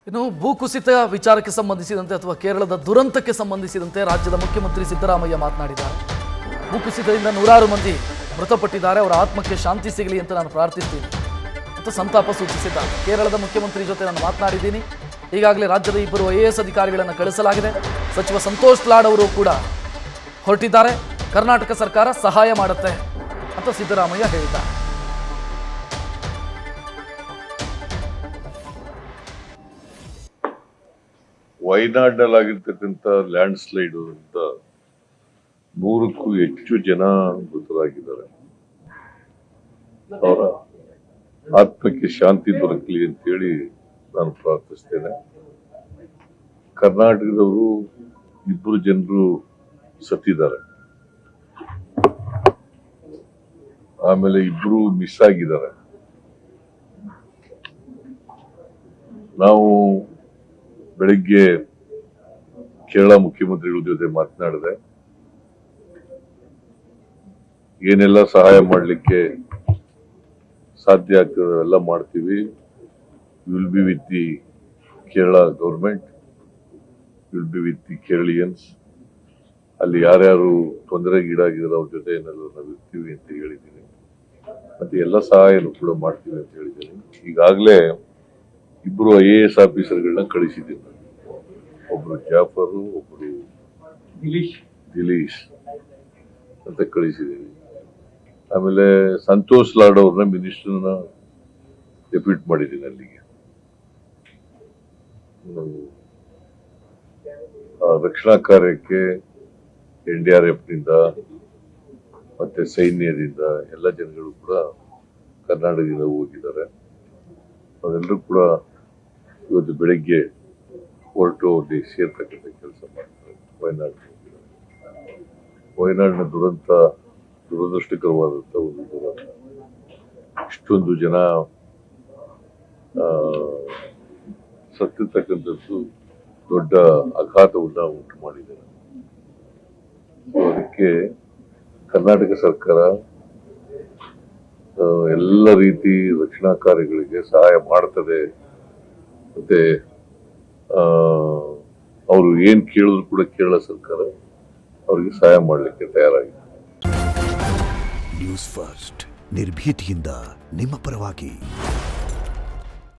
ಇನ್ನು ಭೂಕುಸಿತ ವಿಚಾರಕ್ಕೆ ಸಂಬಂಧಿಸಿದಂತೆ ಅಥವಾ ಕೇರಳದ ದುರಂತಕ್ಕೆ ಸಂಬಂಧಿಸಿದಂತೆ ರಾಜ್ಯದ ಮುಖ್ಯಮಂತ್ರಿ ಸಿದ್ದರಾಮಯ್ಯ ಮಾತನಾಡಿದ್ದಾರೆ ಭೂಕುಸಿತದಿಂದ ನೂರಾರು ಮಂದಿ ಮೃತಪಟ್ಟಿದ್ದಾರೆ ಅವರ ಆತ್ಮಕ್ಕೆ ಶಾಂತಿ ಸಿಗಲಿ ಅಂತ ನಾನು ಪ್ರಾರ್ಥಿಸ್ತೀನಿ ಅಂತ ಸಂತಾಪ ಸೂಚಿಸಿದ್ದಾರೆ ಕೇರಳದ ಮುಖ್ಯಮಂತ್ರಿ ಜೊತೆ ನಾನು ಮಾತನಾಡಿದ್ದೀನಿ ಈಗಾಗಲೇ ರಾಜ್ಯದ ಇಬ್ಬರು ಐ ಎ ಎಸ್ ಅಧಿಕಾರಿಗಳನ್ನು ಕಳಿಸಲಾಗಿದೆ ಸಚಿವ ಸಂತೋಷ್ ಲಾಡ್ ಅವರು ಕೂಡ ಹೊರಟಿದ್ದಾರೆ ಕರ್ನಾಟಕ ಸರ್ಕಾರ ಸಹಾಯ ಮಾಡುತ್ತೆ ಅಂತ ಸಿದ್ದರಾಮಯ್ಯ ಹೇಳಿದ್ದಾರೆ ವಯನಾಡ್ನಲ್ಲಾಗಿರ್ತಕ್ಕಂಥ ಲ್ಯಾಂಡ್ ಸ್ಲೈಡ್ ಅಂತ ನೂರಕ್ಕೂ ಹೆಚ್ಚು ಜನ ಮೃತರಾಗಿದ್ದಾರೆ ಅವರ ಆತ್ಮಕ್ಕೆ ಶಾಂತಿ ದೊರಕಲಿ ಅಂತೇಳಿ ನಾನು ಪ್ರಾರ್ಥಿಸ್ತೇನೆ ಕರ್ನಾಟಕದವರು ಇಬ್ಬರು ಜನರು ಸತ್ತಿದ್ದಾರೆ ಆಮೇಲೆ ಇಬ್ರು ಮಿಸ್ ಆಗಿದ್ದಾರೆ ನಾವು ಬೆಳಿಗ್ಗೆ ಕೇರಳ ಮುಖ್ಯಮಂತ್ರಿಗಳ ಜೊತೆ ಮಾತನಾಡಿದೆ ಏನೆಲ್ಲ ಸಹಾಯ ಮಾಡಲಿಕ್ಕೆ ಸಾಧ್ಯ ಆಗ್ತದೆ ಎಲ್ಲ ಮಾಡ್ತೀವಿ will be with the Kerala government will be with the Keralians ಅಲ್ಲಿ ಯಾರ್ಯಾರು ತೊಂದರೆಗೀಡಾಗಿದ್ದಾರೆ ಅವ್ರ ಜೊತೆ ಏನೆಲ್ಲ ನಾವು ಇರ್ತೀವಿ ಅಂತ ಹೇಳಿದ್ದೀನಿ ಮತ್ತೆ ಎಲ್ಲ ಸಹಾಯನೂ ಕೂಡ ಮಾಡ್ತೀವಿ ಅಂತ ಹೇಳಿದ್ದೀನಿ ಈಗಾಗಲೇ ಇಬ್ರು ಐ ಎ ಎಸ್ ಆಫೀಸರ್ಗಳನ್ನ ಕಳಿಸಿದ್ದೀನಿ ನಾನು. ಒಬ್ರು ಜಾಫರು ಒಬ್ರು ದಿಲೀಶ್ ಅಂತ ಕಳಿಸಿದ್ದೀನಿ ಆಮೇಲೆ ಸಂತೋಷ್ ಲಾಡ್ ಅವ್ರನ್ನ ಮಿನಿಸ್ಟರ್ನ ಡೆಪ್ಯೂಟ್ ಮಾಡಿದ್ದೀನಿ ಅಲ್ಲಿಗೆ ಹ್ಮ್. ಆ, ರಕ್ಷಣಾ ಕಾರ್ಯಕ್ಕೆ ಎನ್ ಡಿ ಆರ್ ಎಫ್ ನಿಂದ ಮತ್ತೆ ಸೈನ್ಯದಿಂದ ಎಲ್ಲ ಜನಗಳು ಕೂಡ ಕರ್ನಾಟಕದಿಂದ ಹೋಗಿದ್ದಾರೆ ಅವರೆಲ್ಲರೂ ಕೂಡ ಇವತ್ತು ಬೆಳಗ್ಗೆ ಹೊರಟು ಅಲ್ಲಿ ಸೇರ್ತಕ್ಕಂಥ ಕೆಲಸ ಮಾಡ್ತಾರೆ ವಯನಾಡ್ ವಯನಾಡಿನ ದುರಂತ ದುರದೃಷ್ಟಕರವಾದಂಥ ಒಂದು ದುರಂತ ಇಷ್ಟೊಂದು ಜನ ಆ, ಸತ್ತಿರ್ತಕ್ಕಂಥದ್ದು ದೊಡ್ಡ ಆಘಾತವನ್ನ ಉಂಟು ಮಾಡಿದೆ So ಅದಕ್ಕೆ ಕರ್ನಾಟಕ ಸರ್ಕಾರ ಆ, ಎಲ್ಲ ರೀತಿ ರಕ್ಷಣಾ ಕಾರ್ಯಗಳಿಗೆ ಸಹಾಯ ಮಾಡ್ತದೆ ಮತ್ತೆ ಆ, ಅವರು ಏನ್ ಕೇಳಿದ್ರು ಕೂಡ ಕೇರಳ ಸರ್ಕಾರ ಅವರಿಗೆ ಸಹಾಯ ಮಾಡಲಿಕ್ಕೆ ತಯಾರಾಗಿದೆ ನ್ಯೂಸ್ ಫಸ್ಟ್ ನಿರ್ಭೀತಿಯಿಂದ ನಿಮ್ಮ ಪರವಾಗಿ